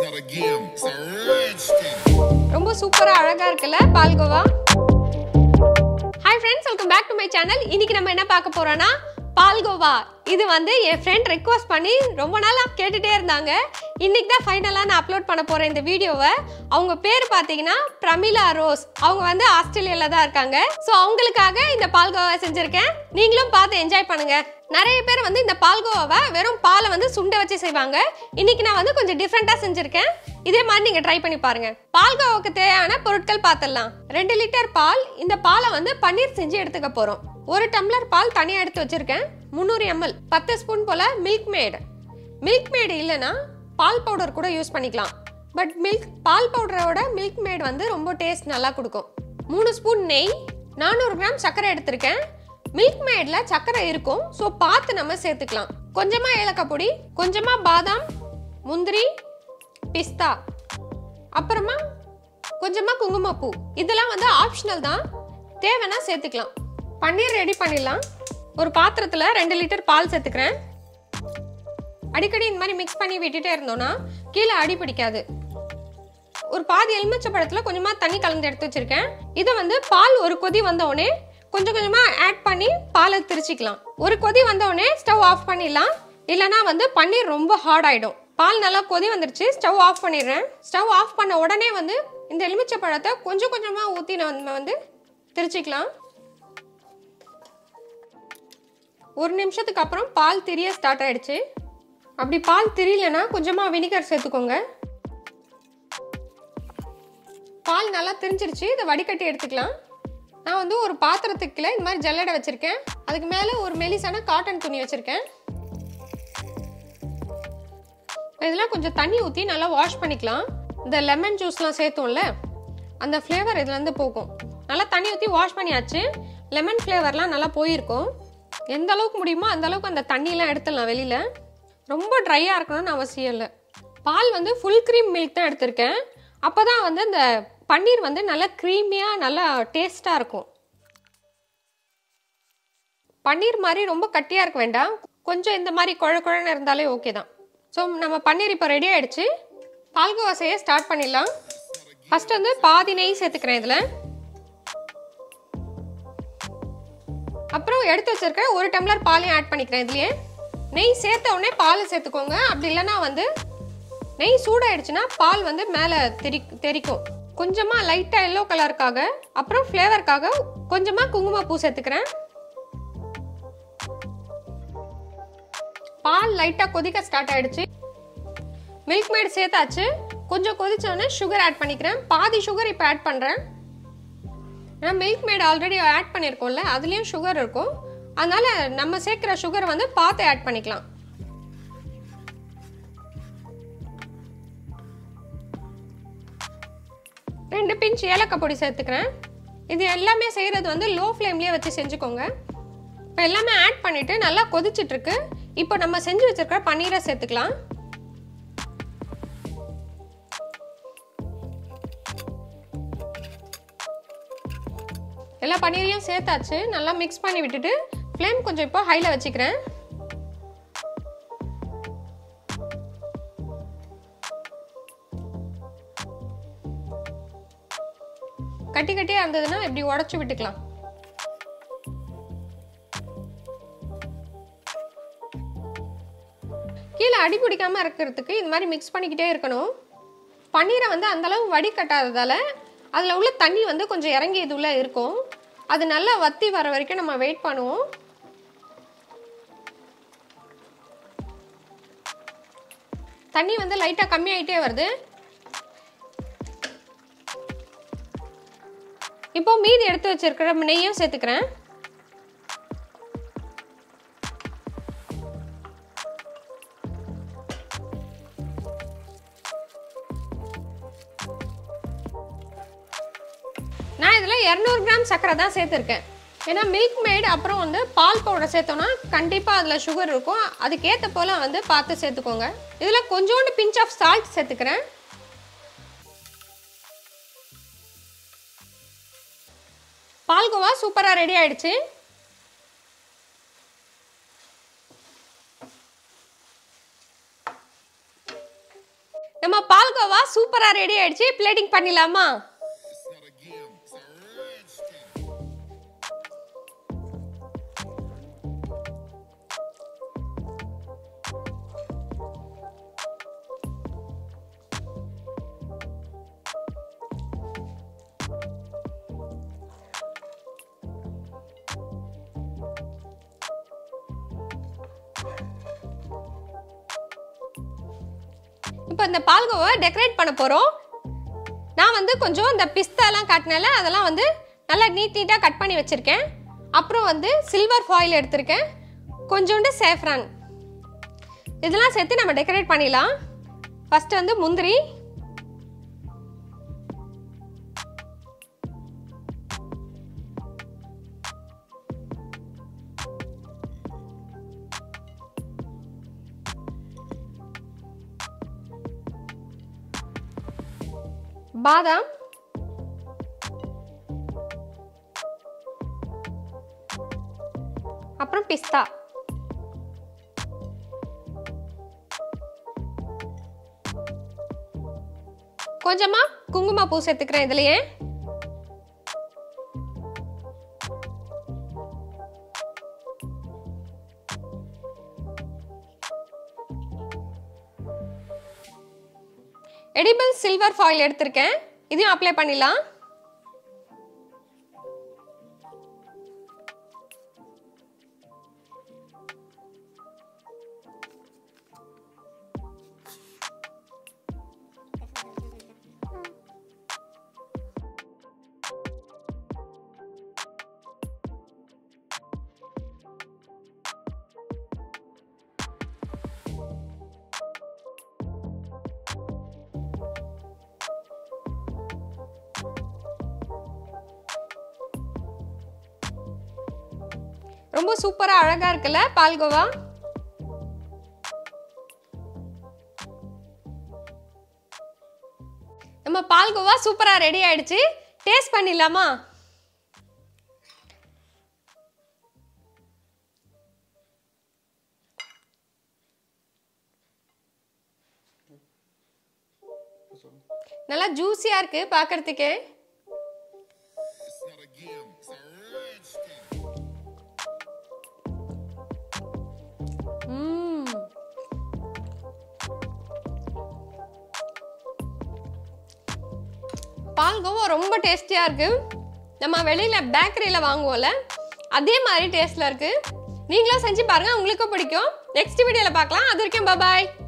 start again. It's a rich thing. ரொம்ப சூப்பரா அழகா இருக்குல்ல palkova hi friends welcome back to my channel இன்னைக்கு நம்ம என்ன பார்க்க போறோம்னா பால்கோவா இது வந்து என் ஃப்ரெண்ட் ரெக்வஸ்ட் பண்ணி ரொம்ப நாளா கேட்டுட்டே இருந்தாங்க இன்னைக்கு தான் ஃபைனலாக நான் அப்லோட் பண்ண போறேன் இந்த வீடியோவை அவங்க பேர் பார்த்தீங்கன்னா பிரமிளா ரோஸ் அவங்க வந்து ஆஸ்திரேலியால தான் இருக்காங்க ஸோ அவங்களுக்காக இந்த பால்கோவா செஞ்சிருக்கேன் நீங்களும் பார்த்து என்ஜாய் பண்ணுங்க நிறைய பேர் வந்து இந்த பால்கோவாவை வெறும் பாலை வந்து சுண்ட வச்சு செய்வாங்க இன்னைக்கு நான் வந்து கொஞ்சம் டிஃப்ரெண்ட்டாக செஞ்சிருக்கேன் இதே மாதிரி நீங்க ட்ரை பண்ணி பாருங்க பால்கோவாக்கு தேவையான பொருட்கள் பார்த்துடலாம் ரெண்டு லிட்டர் பால் இந்த பாலை வந்து பன்னீர் செஞ்சு எடுத்துக்க போறோம் ஒரு டம்ளர் பால் தனியாக எடுத்து வச்சிருக்கேன் முந்நூறு எம்எல் பத்து ஸ்பூன் போல மில்க் மேடு மில்க் மேடு இல்லைன்னா பால் பவுடர் கூட யூஸ் பண்ணிக்கலாம் பட் மில்க் பால் பவுடரோட மில்க் மேட் வந்து ரொம்ப டேஸ்ட் நல்லா கொடுக்கும் மூணு ஸ்பூன் நெய் நானூறு கிராம் சர்க்கரை எடுத்திருக்கேன் மில்க் மேட்ல சர்க்கரை இருக்கும் ஸோ பார்த்து நம்ம சேர்த்துக்கலாம் கொஞ்சமா ஏலக்காய் பொடி கொஞ்சமா பாதாம் முந்திரி பிஸ்தா அப்புறமா கொஞ்சமா குங்குமப்பூ இதெல்லாம் வந்து ஆப்ஷனல் தான் தேவைன்னா சேர்த்துக்கலாம் பன்னீர் ரெடி பண்ணிடலாம் ஒரு பாத்திரத்துல ரெண்டு லிட்டர் பால் சேர்த்துக்கிறேன் அடிக்கடி இந்த மாதிரி மிக்ஸ் பண்ணி விட்டுட்டே இருந்தோம்னா கீழே அடி பிடிக்காது ஒரு பாதி எலுமிச்சை பழத்துல கொஞ்சமா தண்ணி கலந்து எடுத்து வச்சிருக்கேன் இதை வந்து பால் ஒரு கொதி வந்த உடனே கொஞ்சம் கொஞ்சமா ஆட் பண்ணி பாலை திரிச்சிக்கலாம் ஒரு கொதி வந்த உடனே ஸ்டவ் ஆஃப் பண்ணிடலாம் இல்லைன்னா வந்து பன்னீர் ரொம்ப ஹார்ட் ஆயிடும் பால் நல்லா கொதி வந்துருச்சு ஸ்டவ் ஆஃப் பண்ணிடுறேன் ஸ்டவ் ஆஃப் பண்ண உடனே வந்து இந்த எலுமிச்சை பழத்தை கொஞ்சம் கொஞ்சமா ஊற்றி நம்ம வந்து திரிச்சிக்கலாம் ஒரு நிமிஷத்துக்கு அப்புறம் பால் திரிய ஸ்டார்ட் ஆயிடுச்சு அப்படி பால் திரியலனா கொஞ்சமாக வினிகர் சேர்த்துக்கோங்க பால் நல்லா திரிஞ்சிருச்சு இதை வடிகட்டி எடுத்துக்கலாம் நான் வந்து ஒரு பாத்திரத்துக்குள்ள இந்த மாதிரி ஜல்லடை வச்சுருக்கேன் அதுக்கு மேலே ஒரு மெலிசான காட்டன் துணி வச்சுருக்கேன் இதெல்லாம் கொஞ்சம் தண்ணி ஊற்றி நல்லா வாஷ் பண்ணிக்கலாம் இந்த லெமன் ஜூஸ்லாம் சேர்த்தோம்ல அந்த ஃப்ளேவர் இதுலேருந்து போகும் நல்லா தண்ணி ஊற்றி வாஷ் பண்ணியாச்சு லெமன் ஃப்ளேவர்லாம் நல்லா போயிருக்கும் எந்த அளவுக்கு முடியுமோ அந்த அளவுக்கு அந்த தண்ணியெலாம் எடுத்துடலாம் வெளியில் ரொம்ப ட்ரையாக இருக்கணும்னு அவசியம் இல்லை பால் வந்து ஃபுல் க்ரீம் மில்க் தான் எடுத்திருக்கேன் அப்போ தான் வந்து இந்த பன்னீர் வந்து நல்லா க்ரீமியாக நல்லா டேஸ்ட்டாக இருக்கும் பன்னீர் மாதிரி ரொம்ப கட்டியாக இருக்க வேண்டாம் கொஞ்சம் இந்த மாதிரி குழ குழன்னு இருந்தாலே ஓகே தான் ஸோ நம்ம பன்னீர் இப்போ ரெடி ஆயிடுச்சு பால்கோவா செய்ய ஸ்டார்ட் பண்ணிடலாம் ஃபர்ஸ்ட் வந்து பாதி நெய் சேர்த்துக்கிறேன் இதில் அப்புறம் எடுத்து வச்சிருக்கேன் ஒரு டம்ளர் பாலையும் ஆட் பண்ணிக்கிறேன் இதுலயே நெய் சேர்த்த உடனே பால் சேர்த்துக்கோங்க அப்படி இல்லைன்னா வந்து நெய் சூடாயிடுச்சுன்னா பால் வந்து மேலே தெரி தெரிக்கும் கொஞ்சமாக லைட்டாக எல்லோ கலருக்காக அப்புறம் ஃப்ளேவருக்காக கொஞ்சமாக குங்குமப்பூ சேர்த்துக்கிறேன் பால் லைட்டாக கொதிக்க ஸ்டார்ட் ஆயிடுச்சு மில்க் மேட் சேர்த்தாச்சு கொஞ்சம் கொதிச்சோடனே சுகர் ஆட் பண்ணிக்கிறேன் பாதி சுகர் இப்போ ஆட் பண்ணுறேன் ஏன்னா மில்க் மேட் ஆல்ரெடி ஆட் பண்ணியிருக்கோம்ல அதுலேயும் சுகர் இருக்கும் அதனால நம்ம சேர்க்குற சுகர் வந்து பார்த்து ஆட் பண்ணிக்கலாம் ரெண்டு பிஞ்ச் ஏலக்காய் பொடி சேர்த்துக்கிறேன் இது எல்லாமே செய்கிறது வந்து லோ ஃப்ளேம்லேயே வச்சு செஞ்சுக்கோங்க இப்போ எல்லாமே ஆட் பண்ணிவிட்டு நல்லா கொதிச்சிட்டு இருக்கு இப்போ நம்ம செஞ்சு வச்சிருக்கிற பன்னீரை சேர்த்துக்கலாம் எல்லா பன்னீரையும் சேர்த்தாச்சு நல்லா மிக்ஸ் பண்ணி விட்டுட்டு ஃப்ளேம் கொஞ்சம் இப்போ ஹையில் வச்சுக்கிறேன் கட்டி கட்டியாக இருந்ததுன்னா இப்படி உடச்சி விட்டுக்கலாம் கீழே அடி பிடிக்காம இருக்கிறதுக்கு இது மாதிரி மிக்ஸ் பண்ணிக்கிட்டே இருக்கணும் பன்னீரை வந்து அந்தளவு வடிகட்டாததால அதில் உள்ள தண்ணி வந்து கொஞ்சம் இறங்கி இது உள்ள இருக்கும் அது நல்லா வத்தி வர வரைக்கும் நம்ம வெயிட் பண்ணுவோம் தண்ணி வந்து லைட்டாக கம்மியாயிட்டே வருது இப்போ மீதி எடுத்து வச்சிருக்கிற நெய்யும் சேர்த்துக்கிறேன் நான் இதில் இரநூறு கிராம் சர்க்கரை தான் சேர்த்துருக்கேன் ஏன்னா மில்க் மேட் அப்புறம் வந்து பால் பவுடர் சேர்த்தோன்னா கண்டிப்பாக அதில் சுகர் இருக்கும் அதுக்கேற்ற போல் வந்து பார்த்து சேர்த்துக்கோங்க இதில் கொஞ்சோண்டு பிஞ்ச் ஆஃப் சால்ட் சேர்த்துக்கிறேன் பால்கோவா சூப்பராக ரெடி ஆயிடுச்சு நம்ம பால்கோவா சூப்பரா ரெடி ஆயிடுச்சு பிளேட்டிங் பண்ணிடலாமா It's not a game, it's a rich thing. இப்போ இந்த பால்கோவை டெக்கரேட் பண்ண போகிறோம் நான் வந்து கொஞ்சம் இந்த பிஸ்தாலாம் காட்டினால அதெல்லாம் வந்து நல்லா நீட் நீட்டாக கட் பண்ணி வச்சுருக்கேன் அப்புறம் வந்து சில்வர் ஃபாயில் எடுத்திருக்கேன் கொஞ்சோண்டு சேஃப்ரான் இதெல்லாம் சேர்த்து நம்ம டெக்கரேட் பண்ணிடலாம் ஃபஸ்ட்டு வந்து முந்திரி பாதாம் அப்புறம் பிஸ்தா கொஞ்சமா குங்குமப்பூ சேர்த்துக்கிறேன் இதுலயே எடிபிள் சில்வர் ஃபாயில் எடுத்திருக்கேன் இதையும் அப்ளை பண்ணிடலாம் ரொம்ப சூப்பரா அழகா இருக்குல்ல பால்கோவா நம்ம பால்கோவா சூப்பரா ரெடி ஆயிடுச்சு டேஸ்ட் பண்ணிடலாமா நல்லா ஜூஸியா இருக்கு பார்க்கறதுக்கே It's not a game, it's a rich thing. ம்ம். பால்கோவா ரொம்ப டேஸ்டியா இருக்கு நம்ம வெளியில பேக்கரியில வாங்குவோம்ல அதே மாதிரி டேஸ்ட்ல இருக்கு நீங்களும் செஞ்சு பாருங்க உங்களுக்கும் பிடிக்கும் நெக்ஸ்ட் வீடியோல பார்க்கலாம் அது வரைக்கும் பாய்